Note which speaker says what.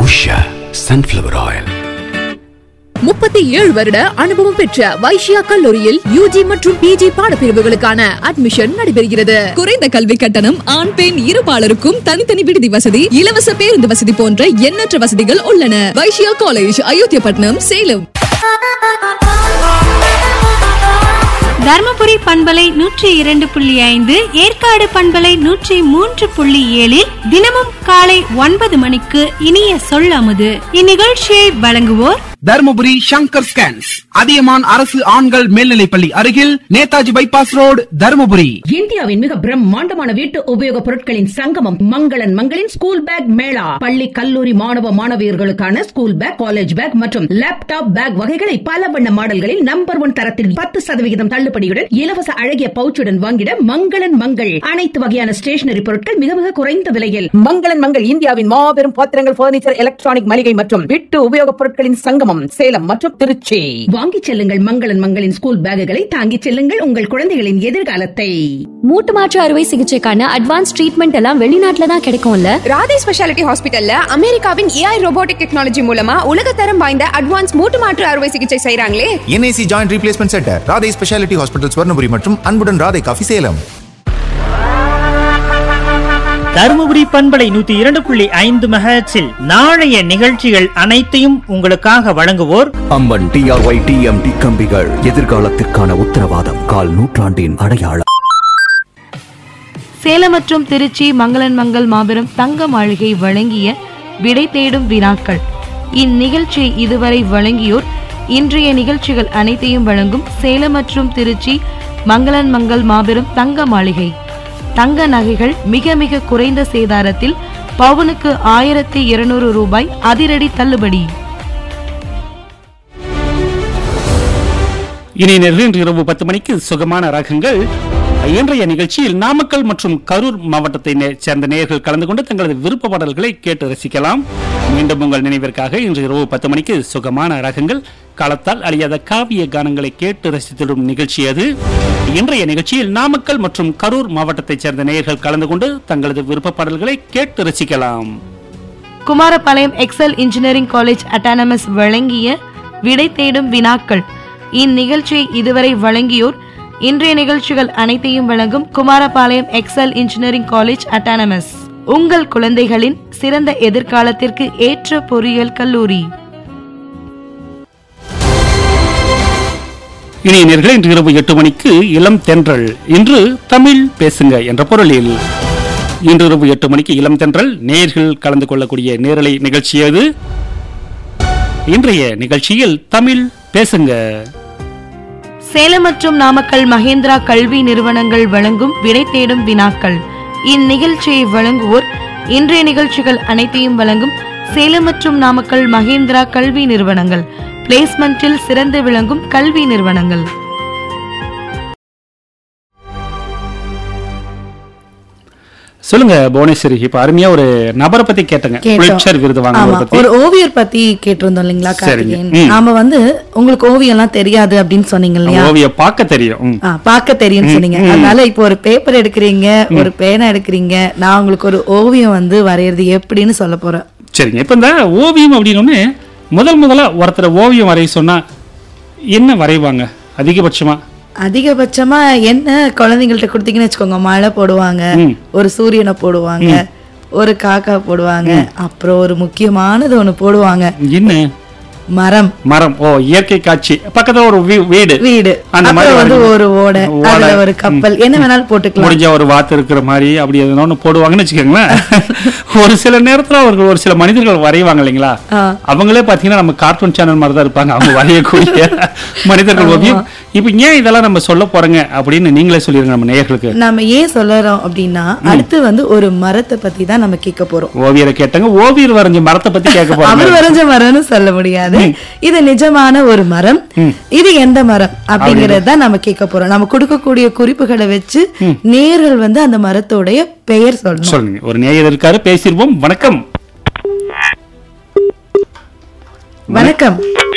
Speaker 1: Usha sunflower oil
Speaker 2: முப்பத்தி ஏழு வருட அனுபவம் பெற்ற வைஷ்யா கல்லூரியில் யூஜி மற்றும் பிஜி பாடப்பிரிவுகளுக்கான அட்மிஷன் நடைபெறுகிறது
Speaker 3: குறைந்த கல்வி கட்டணம் ஆண் பெண் இருபாலருக்கும் தனித்தனி விடுதி வசதி இலவச பேருந்து வசதி போன்ற எண்ணற்ற வசதிகள் உள்ளன வைஷ்யா காலேஜ் அயோத்தியப்பட்டினம் சேலம்
Speaker 4: தர்மபுரி பண்பலை நூற்றி இரண்டு புள்ளி ஐந்து ஏற்காடு பண்பலை நூற்றி மூன்று புள்ளி ஏழில் தினமும் காலை ஒன்பது மணிக்கு இனிய சொல்லமுது இந்நிகழ்ச்சியை வழங்குவோர்
Speaker 5: தருமபுரி சங்கர் ஸ்கேன்ஸ் அதியமான் அரசு ஆண்கள் மேல்நிலைப்பள்ளி அருகில் நேதாஜி பைபாஸ் ரோடு தருமபுரி
Speaker 6: இந்தியாவின் மிக பிரம்மாண்டமான வீட்டு உபயோகப் பொருட்களின் சங்கமம் மங்களன் மங்களின் ஸ்கூல் பேக் மேளா பள்ளி கல்லூரி மாணவ மாணவியர்களுக்கான ஸ்கூல் பேக் காலேஜ் பேக் மற்றும் லேப்டாப் பேக் வகைகளை பல வண்ண மாடல்களில் நம்பர் ஒன் தரத்தில் பத்து சதவிகிதம் தள்ளுபடியுடன் இலவச அழகிய பவுச்சுடன் வாங்கிட மங்களன் மங்கள் அனைத்து வகையான ஸ்டேஷனரி பொருட்கள் மிக மிக குறைந்த விலையில் மங்களன் மங்கள் இந்தியாவின் மாபெரும் பாத்திரங்கள் பர்னிச்சர் எலக்ட்ரானிக் மளிகை மற்றும் வீட்டு உபயோகப் பொருட்களின் சங்கமம் சேலம் மற்றும் திருச்சி வாங்கிச் செல்லுங்கள் மங்களன் மங்களின் ஸ்கூல் பேக்குகளை தாங்கிச் செல்லுங்கள் உங்கள் குழந்தைகளின் எதிர்காலத்தை
Speaker 7: மூட்டு மாற்று அறுவை சிகிச்சைக்கான அட்வான்ஸ் ட்ரீட்மெண்ட் எல்லாம் வெளிநாட்டுல தான் கிடைக்கும்ல
Speaker 8: ராதே ஸ்பெஷாலிட்டி ஹாஸ்பிட்டல்ல அமெரிக்காவின் ஏஐ ரோபோட்டிக் டெக்னாலஜி மூலமா உலகத்தரம் வாய்ந்த அட்வான்ஸ் மூட்டு மாற்று அறுவை சிகிச்சை செய்றாங்களே
Speaker 9: NIC joint replacement centre Radhai speciality hospital Swarnapuri மற்றும் அன்புடன் ராதை காஃபி சேலம்
Speaker 10: தருமபுரி பண்பலை நூத்தி இரண்டு புள்ளி ஐந்து மெகாச்சில் நாளைய நிகழ்ச்சிகள் அனைத்தையும் உங்களுக்காக வழங்குவோர்
Speaker 1: அம்பன் டிஆர்ஒய் டிஎம்டி கம்பிகள் எதிர்காலத்திற்கான உத்தரவாதம் கால் நூற்றாண்டின் அடையாளம்
Speaker 4: சேலம் மற்றும் திருச்சி மங்களன் மங்கள் மாபெரும் தங்க மாளிகை வழங்கிய விடை தேடும் வினாக்கள் இந்நிகழ்ச்சி இதுவரை வழங்கியோர் இன்றைய நிகழ்ச்சிகள் அனைத்தையும் வழங்கும் சேலம் மற்றும் திருச்சி மங்களன் மங்கள் மாபெரும் தங்க மாளிகை தங்க நகைகள் மிக மிக குறைந்த சேதாரத்தில் பவுனுக்கு ஆயிரத்தி இருநூறு ரூபாய் அதிரடி தள்ளுபடி
Speaker 11: இனி நேர்கள் இன்று இரவு பத்து மணிக்கு சுகமான ராகங்கள் இன்றைய நிகழ்ச்சியில் நாமக்கல் மற்றும் கரூர் மாவட்டத்தை நே- சேர்ந்த நேயர்கள் கலந்து கொண்டு தங்களது விருப்ப பாடல்களை கேட்டு ரசிக்கலாம் மீண்டும் உங்கள் நினைவிற்காக இன்று இரவு பத்து மணிக்கு சுகமான ராகங்கள் காலத்தால் அழியாத காவிய கானங்களை கேட்டு ரசித்திடும் நிகழ்ச்சி அது இன்றைய நிகழ்ச்சியில் நாமக்கல் மற்றும் கரூர் மாவட்டத்தைச் சேர்ந்த நேயர்கள் கலந்து கொண்டு தங்களது விருப்ப பாடல்களை கேட்டு ரசிக்கலாம்
Speaker 4: Kumarapalayam excel engineering college autonomous வழங்கிய விடை தேடும் வினாக்கள் இந்நிகழ்ச்சியை இதுவரை வழங்கியோர் இன்றைய நிகழ்ச்சிகள் அனைத்தையும் வழங்கும் Kumarapalayam excel engineering college autonomous உங்கள் குழந்தைகளின் சிறந்த எதிர்காலத்திற்கு ஏற்ற பொறியியல் கல்லூரி
Speaker 11: இனி நேர்களே இன்று இரவு எட்டு மணிக்கு இளம் தென்றல் இன்று தமிழ் பேசுங்க என்ற பொருளில் இன்று இரவு எட்டு மணிக்கு இளம் தென்றல் நேயர்கள் கலந்து கொள்ளக்கூடிய நேரலை நிகழ்ச்சி அது இன்றைய நிகழ்ச்சியில் தமிழ் பேசுங்க
Speaker 4: சேலம் மற்றும் நாமக்கல் மகேந்திரா கல்வி நிறுவனங்கள் வழங்கும் விடை தேடும் வினாக்கள் இந்நிகழ்ச்சியை வழங்குவோர் இன்றைய நிகழ்ச்சிகள் அனைத்தையும் வழங்கும் சேலம் மற்றும் நாமக்கல் மகேந்திரா கல்வி நிறுவனங்கள் பிளேஸ்மெண்டில் சிறந்து விளங்கும் கல்வி நிறுவனங்கள்
Speaker 11: சொல்லுங்க புவனேஸ்வரி இப்ப அருமையா ஒரு நபரை பத்தி கேட்டங்க
Speaker 12: கேட்டோம்.
Speaker 11: புலிட்சர் விருது
Speaker 12: ஆமா
Speaker 11: வாங்கினவரை பத்தி
Speaker 12: ஒரு ஓவியர் பத்தி கேட்டிருந்தோம் இல்லைங்களா
Speaker 11: சரிங்க.
Speaker 12: கார்த்திகேயன்
Speaker 11: ம்.
Speaker 12: நாம வந்து உங்களுக்கு ஓவியம் எல்லாம் தெரியாது அப்படின்னு சொன்னீங்க இல்லையா
Speaker 11: ஓவியம் பார்க்க தெரியும் ம்.
Speaker 12: ஆ, பார்க்க தெரியும்னு
Speaker 11: ம்,
Speaker 12: சொன்னீங்க
Speaker 11: ம்.
Speaker 12: அதனால இப்போ ஒரு பேப்பர் எடுக்கிறீங்க ஒரு பேனா எடுக்கிறீங்க நான் உங்களுக்கு ஒரு ஓவியம் வந்து வரையறது எப்படின்னு சொல்ல போறேன்
Speaker 11: சரிங்க இப்ப இந்த ஓவியம் அப்படின்னு முதல் முதல்ல ஒருத்தர் ஓவியம் வரைய சொன்னா என்ன வரைவாங்க அதிகபட்சமா
Speaker 12: அதிகபட்சமா என்ன குழந்தைங்கள்ட்ட கொடுத்தீங்கன்னு வச்சுக்கோங்க மழை போடுவாங்க
Speaker 11: ம்.
Speaker 12: ஒரு சூரியனை போடுவாங்க ஒரு காக்கா போடுவாங்க அப்புறம் ஒரு முக்கியமானது ஒண்ணு போடுவாங்க
Speaker 11: என்ன
Speaker 12: மரம்
Speaker 11: மரம் ஓ இயற்கை காட்சி பக்கத்துல ஒரு வீ- வீடு
Speaker 12: வீடு
Speaker 11: அந்த மாதிரி
Speaker 12: அப்புறம் வந்து
Speaker 11: வரைஞ்சு-
Speaker 12: ஒரு ஓடை
Speaker 11: ஓடை.
Speaker 12: அதுல ஒரு கப்பல் என்ன வேணாலும் போட்டுக்கலாம்
Speaker 11: முடிஞ்ச ஒரு வாத்து இருக்கிற மாதிரி அப்படி எதனா ஒண்ணு போடுவாங்கன்னு வச்சுக்கோங்களேன் ஒரு சில நேரத்துல அவர்கள் ஒரு சில மனிதர்கள் வரைவாங்க இல்லைங்களா
Speaker 12: ஆ.
Speaker 11: அவங்களே பாத்தீங்கன்னா நம்ம கார்ட்டூன் சேனல் மாதிரி தான் இருப்பாங்க அவங்க வரையக்கூடிய மனிதர்கள் ஓவியம் இப்ப ஏன் இதெல்லாம் நம்ம சொல்ல போறோங்க அப்படின்னு நீங்களே சொல்லிருங்க நம்ம நேயர்களுக்கு
Speaker 12: நம்ம ஏன் சொல்லுறோம் அப்படின்னா அடுத்து வந்து ஒரு மரத்தை பத்தி தான் நம்ம கேட்க போறோம்
Speaker 11: ஓவியரை கேட்டாங்க ஓவியர் வரைஞ்ச மரத்தை பத்தி கேட்க
Speaker 12: அவர்
Speaker 11: போறாங்க
Speaker 12: வரைஞ்ச மரம்னு சொல்ல முடியாது இது நிஜமான ஒரு மரம் இது எந்த மரம் அப்படிங்கறது தான் நம்ம கேட்க போறோம் நம்ம கொடுக்கக்கூடிய குறிப்புகளை வச்சு நேர்கள் வந்து அந்த மரத்தோடைய பெயர் சொல்லணும்
Speaker 11: சொல்லுங்க ஒரு நேயர் இருக்காரு பேசிருவோம் வணக்கம்
Speaker 12: வணக்கம்